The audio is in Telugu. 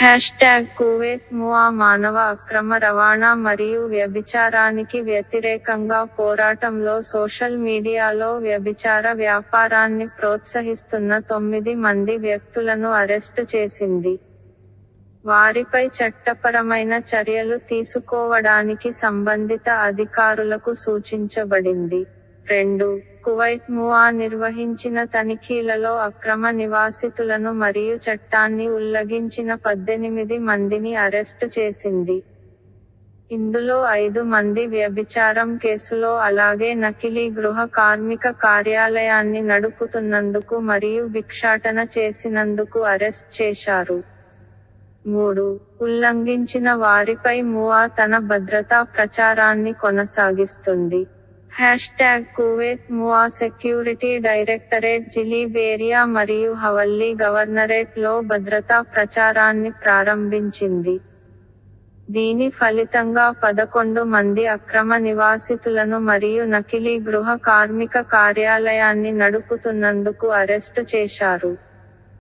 హ్యాష్ట్యాగ్ కువైత్ ముఆ మానవ అక్రమ రవాణా మరియు వ్యభిచారానికి వ్యతిరేకంగా పోరాటంలో సోషల్ మీడియాలో వ్యభిచార వ్యాపారాన్ని ప్రోత్సహిస్తున్న తొమ్మిది మంది వ్యక్తులను అరెస్టు చేసింది వారిపై చట్టపరమైన చర్యలు తీసుకోవడానికి సంబంధిత అధికారులకు సూచించబడింది రెండు కువైట్ ముఆ నిర్వహించిన తనిఖీలలో అక్రమ నివాసితులను మరియు చట్టాన్ని ఉల్లంఘించిన పద్దెనిమిది మందిని అరెస్టు చేసింది ఇందులో ఐదు మంది వ్యభిచారం కేసులో అలాగే నకిలీ గృహ కార్మిక కార్యాలయాన్ని నడుపుతున్నందుకు మరియు భిక్షాటన చేసినందుకు అరెస్ట్ చేశారు మూడు ఉల్లంఘించిన వారిపై ముఆ తన భద్రతా ప్రచారాన్ని కొనసాగిస్తుంది హ్యాష్ ట్యాగ్ కువైత్ ముఆ సెక్యూరిటీ డైరెక్టరేట్ జిలీబేరియా మరియు హవల్లీ గవర్నరేట్ లో భద్రతా ప్రచారాన్ని ప్రారంభించింది దీని ఫలితంగా పదకొండు మంది అక్రమ నివాసితులను మరియు నకిలీ గృహ కార్మిక కార్యాలయాన్ని నడుపుతున్నందుకు అరెస్టు చేశారు